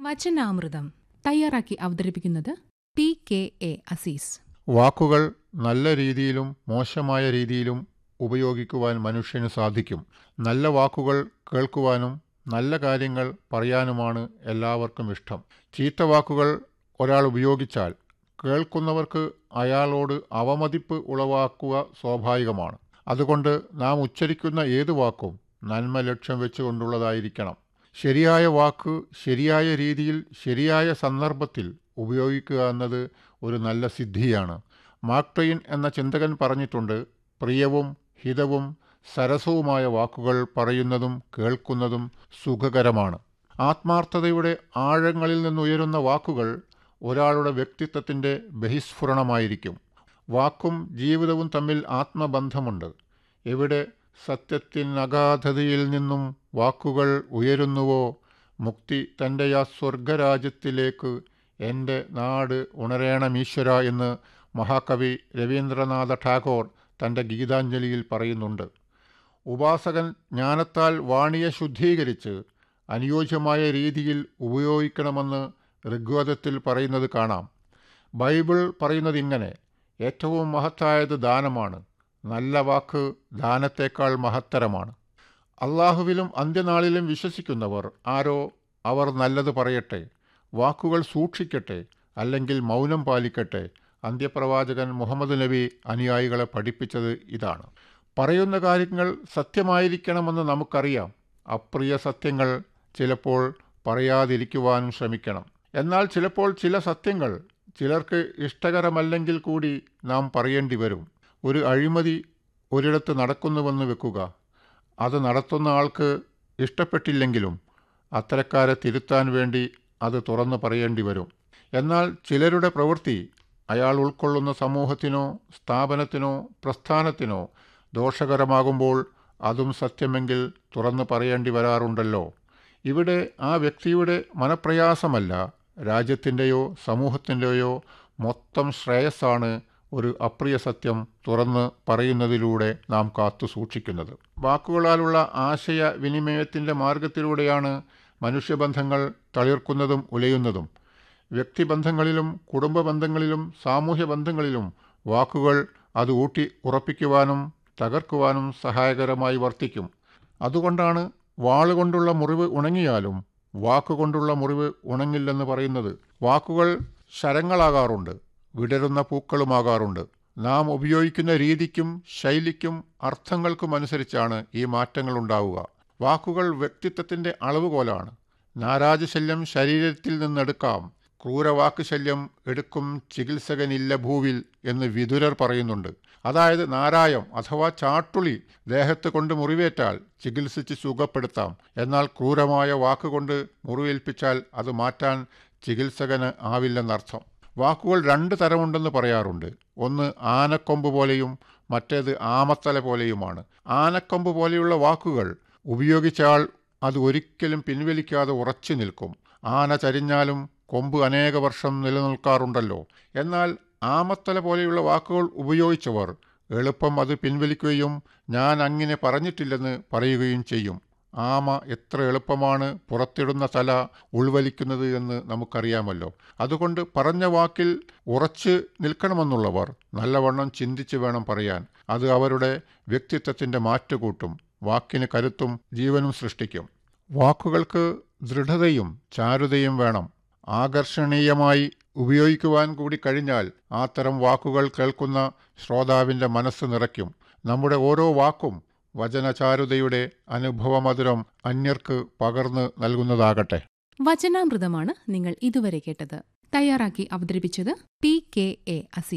വചനാമൃതം തയ്യാറാക്കി അവതരിപ്പിക്കുന്നത് T K A Azeez വാക്കുകൾ നല്ല രീതിയിലും മോശമായ രീതിയിലും ഉപയോഗിക്കുവാൻ മനുഷ്യന് സാധിക്കും നല്ല വാക്കുകൾ കേൾക്കുവാനും നല്ല കാര്യങ്ങൾ പറയാനുമാണ് എല്ലാവർക്കും ഇഷ്ടം ചീത്ത വാക്കുകൾ ഒരാൾ ഉപയോഗിച്ചാൽ കേൾക്കുന്നവർക്ക് അയാളോട് അവമതിപ്പ് ഉളവാക്കുക സ്വാഭാവികമാണ് അതുകൊണ്ട് നാം ഉച്ചരിക്കുന്ന ഏതു വാക്കും നന്മ ലക്ഷ്യം വെച്ചുകൊണ്ടുള്ളതായിരിക്കണം ശരിയായ വാക്ക് ശരിയായ രീതിയിൽ ശരിയായ സന്ദർഭത്തിൽ ഉപയോഗിക്കുക എന്നത് ഒരു നല്ല സിദ്ധിയാണ് മാർക്ക് ട്വെയിൻ എന്ന ചിന്തകൻ പറഞ്ഞിട്ടുണ്ട് പ്രിയവും ഹിതവും സരസവുമായ വാക്കുകൾ പറയുന്നതും കേൾക്കുന്നതും സുഖകരമാണ് ആത്മാർത്ഥതയുടെ ആഴങ്ങളിൽ നിന്നുയരുന്ന വാക്കുകൾ ഒരാളുടെ വ്യക്തിത്വത്തിൻ്റെ ബഹിസ്ഫുരണമായിരിക്കും വാക്കും ജീവിതവും തമ്മിൽ ആത്മബന്ധമുണ്ട് എവിടെ സത്യത്തിനഗാധതയിൽ നിന്നും വാക്കുകൾ ഉയരുന്നുവോ മുക്തി തൻ്റെ ആ സ്വർഗരാജ്യത്തിലേക്ക് എൻ്റെ നാട് ഉണരേണമീശ്വര എന്ന് മഹാകവി രവീന്ദ്രനാഥ ടാഗോർ തൻ്റെ ഗീതാഞ്ജലിയിൽ പറയുന്നുണ്ട് ഉപാസകൻ ജ്ഞാനത്താൽ വാണിയെ ശുദ്ധീകരിച്ച് അനുയോജ്യമായ രീതിയിൽ ഉപയോഗിക്കണമെന്ന് ഋഗ്വേദത്തിൽ പറയുന്നത് കാണാം ബൈബിൾ പറയുന്നത് ഇങ്ങനെ ഏറ്റവും മഹത്തായത് ദാനമാണ് നല്ല വാക്ക് ദാനത്തേക്കാൾ മഹത്തരമാണ് അള്ളാഹുവിലും അന്ത്യനാളിലും വിശ്വസിക്കുന്നവർ ആരോ അവർ നല്ലത് പറയട്ടെ വാക്കുകൾ സൂക്ഷിക്കട്ടെ അല്ലെങ്കിൽ മൗനം പാലിക്കട്ടെ അന്ത്യപ്രവാചകൻ മുഹമ്മദ് നബി അനുയായികളെ പഠിപ്പിച്ചത് ഇതാണ് പറയുന്ന കാര്യങ്ങൾ സത്യമായിരിക്കണമെന്ന് നമുക്കറിയാം അപ്രിയ സത്യങ്ങൾ ചിലപ്പോൾ പറയാതിരിക്കുവാനും ശ്രമിക്കണം എന്നാൽ ചിലപ്പോൾ ചില സത്യങ്ങൾ ചിലർക്ക് ഇഷ്ടകരമല്ലെങ്കിൽ കൂടി നാം പറയേണ്ടി വരും ഒരു അഴിമതി ഒരിടത്ത് നടക്കുന്നുവെന്ന് വെക്കുക അത് നടത്തുന്ന ആൾക്ക് ഇഷ്ടപ്പെട്ടില്ലെങ്കിലും അത്തരക്കാരെ തിരുത്താൻ വേണ്ടി അത് തുറന്നു പറയേണ്ടി വരും എന്നാൽ ചിലരുടെ പ്രവൃത്തി അയാൾ ഉൾക്കൊള്ളുന്ന സമൂഹത്തിനോ സ്ഥാപനത്തിനോ പ്രസ്ഥാനത്തിനോ ദോഷകരമാകുമ്പോൾ അതും സത്യമെങ്കിൽ തുറന്നു പറയേണ്ടി വരാറുണ്ടല്ലോ ഇവിടെ ആ വ്യക്തിയുടെ മനപ്രയാസമല്ല രാജ്യത്തിൻ്റെയോ സമൂഹത്തിൻ്റെയോ മൊത്തം ശ്രേയസ്സാണ് ഒരു അപ്രിയ സത്യം തുറന്ന് പറയുന്നതിലൂടെ നാം കാത്തു സൂക്ഷിക്കുന്നത് വാക്കുകളാലുള്ള ആശയ വിനിമയത്തിൻ്റെ മാർഗത്തിലൂടെയാണ് മനുഷ്യബന്ധങ്ങൾ തളിർക്കുന്നതും ഉലയുന്നതും വ്യക്തിബന്ധങ്ങളിലും കുടുംബ ബന്ധങ്ങളിലും സാമൂഹ്യ ബന്ധങ്ങളിലും വാക്കുകൾ അത് ഊട്ടി ഉറപ്പിക്കുവാനും തകർക്കുവാനും സഹായകരമായി വർത്തിക്കും അതുകൊണ്ടാണ് വാളുകൊണ്ടുള്ള മുറിവ് ഉണങ്ങിയാലും വാക്കുകൊണ്ടുള്ള മുറിവ് ഉണങ്ങില്ലെന്ന് പറയുന്നത് വാക്കുകൾ ശരങ്ങളാകാറുണ്ട് വിടരുന്ന പൂക്കളുമാകാറുണ്ട് നാം ഉപയോഗിക്കുന്ന രീതിക്കും ശൈലിക്കും അർത്ഥങ്ങൾക്കും അനുസരിച്ചാണ് ഈ മാറ്റങ്ങൾ ഉണ്ടാവുക വാക്കുകൾ വ്യക്തിത്വത്തിൻ്റെ അളവുകോലാണ് നാരാജശല്യം ശരീരത്തിൽ നിന്നെടുക്കാം ക്രൂരവാക്ക് ശല്യം എടുക്കും ചികിത്സകനില്ല ഭൂവിൽ എന്ന് വിതുരർ പറയുന്നുണ്ട് അതായത് നാരായം അഥവാ ചാട്ടുളി ദേഹത്ത് കൊണ്ട് മുറിവേറ്റാൽ ചികിത്സിച്ച് സുഖപ്പെടുത്താം എന്നാൽ ക്രൂരമായ വാക്കുകൊണ്ട് മുറിവേൽപ്പിച്ചാൽ അത് മാറ്റാൻ ചികിത്സകന് ആവില്ലെന്നർത്ഥം വാക്കുകൾ രണ്ട് തരമുണ്ടെന്ന് പറയാറുണ്ട് ഒന്ന് ആനക്കൊമ്പ് പോലെയും മറ്റേത് ആമത്തല പോലെയുമാണ് ആനക്കൊമ്പ് പോലെയുള്ള വാക്കുകൾ ഉപയോഗിച്ചാൽ അത് ഒരിക്കലും പിൻവലിക്കാതെ ഉറച്ചു നിൽക്കും ആന ചരിഞ്ഞാലും കൊമ്പ് അനേക വർഷം നിലനിൽക്കാറുണ്ടല്ലോ എന്നാൽ ആമത്തല പോലെയുള്ള വാക്കുകൾ ഉപയോഗിച്ചവർ എളുപ്പം അത് പിൻവലിക്കുകയും ഞാൻ അങ്ങനെ പറഞ്ഞിട്ടില്ലെന്ന് പറയുകയും ചെയ്യും ആമ എത്ര എളുപ്പമാണ് പുറത്തിടുന്ന തല ഉൾവലിക്കുന്നത് എന്ന് നമുക്കറിയാമല്ലോ അതുകൊണ്ട് പറഞ്ഞ വാക്കിൽ ഉറച്ച് നിൽക്കണമെന്നുള്ളവർ നല്ലവണ്ണം ചിന്തിച്ച് വേണം പറയാൻ അത് അവരുടെ വ്യക്തിത്വത്തിൻ്റെ മാറ്റുകൂട്ടും വാക്കിന് കരുത്തും ജീവനും സൃഷ്ടിക്കും വാക്കുകൾക്ക് ദൃഢതയും ചാരുതയും വേണം ആകർഷണീയമായി ഉപയോഗിക്കുവാൻ കൂടി കഴിഞ്ഞാൽ അത്തരം വാക്കുകൾ കേൾക്കുന്ന ശ്രോതാവിൻ്റെ മനസ്സ് നിറയ്ക്കും നമ്മുടെ ഓരോ വാക്കും വചനചാരുതയുടെ അനുഭവമധുരം അന്യർക്ക് പകർന്നു നൽകുന്നതാകട്ടെ വചനാമൃതമാണ് നിങ്ങൾ ഇതുവരെ കേട്ടത് തയ്യാറാക്കി അവതരിപ്പിച്ചത് ടി കെ എ അസീസ്